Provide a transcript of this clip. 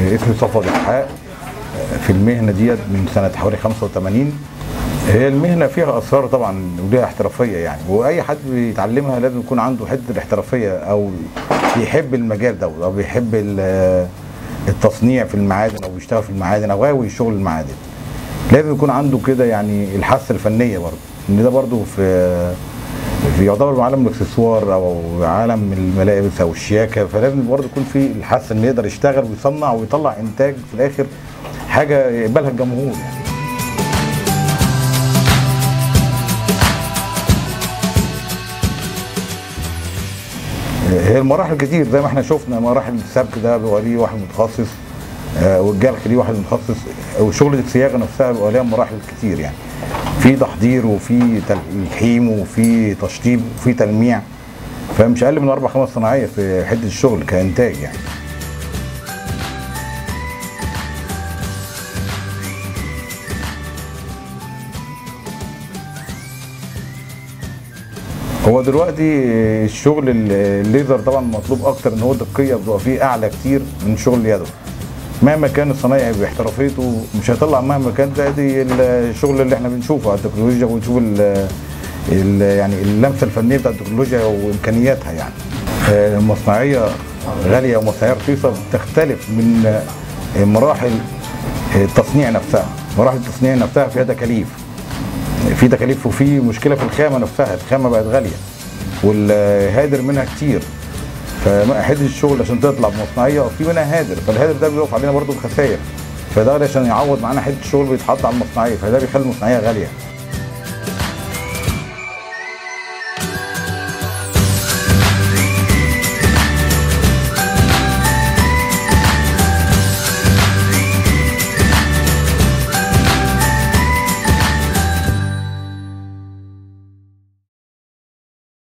اسمي صفوت اسحاق في المهنه ديت من سنه حوالي 85 هي المهنه فيها اسرار طبعا وليها احترافيه يعني واي حد بيتعلمها لازم يكون عنده حته الاحترافيه او بيحب المجال ده او بيحب ال- التصنيع في المعادن او بيشتغل في المعادن او غاوي شغل المعادن لازم يكون عنده كده يعني الحاسه الفنيه برضه ان ده برضه في في يعتبر عالم الاكسسوار او عالم الملابس او الشياكه فلازم برضه يكون في الحاسه انه يقدر يشتغل ويصنع ويطلع انتاج في الاخر حاجه يقبلها الجمهور يعني. هي المراحل كتير زي ما احنا شفنا مراحل السبك ده بيبقى ليه واحد متخصص آه، والجرح ليه واحد متخصص وشغل الصياغه نفسها بيبقى ليها مراحل كتير يعني في تحضير وفي تلحيم وفي تشطيب وفي تلميع فمش اقل من اربع خمس صناعيه في حته الشغل كانتاج يعني هو دلوقتي الشغل ال- الليزر طبعا مطلوب اكتر ان هو دقيه بتبقى فيه اعلى كتير من شغل اليدوي مهما كان الصنايعي باحترافيته مش هيطلع مهما كان ده دي الشغل اللي احنا بنشوفه على التكنولوجيا ونشوف ال ال يعني اللمسه الفنيه بتاعت التكنولوجيا وامكانياتها يعني آه، المصنعيه غاليه ومصنعيه رخيصه بتختلف من آه، مراحل التصنيع نفسها مراحل التصنيع نفسها فيها تكاليف في تكاليف وفي مشكله في الخامه نفسها الخامه بقت غاليه والهادر منها كتير فحته الشغل عشان تطلع بمصنعيه في منها هادر فالهادر ده بيقف علينا برضو بخسائر فده عشان يعوض معانا حته الشغل بيتحط على المصنعيه فده بيخلي المصنعيه غاليه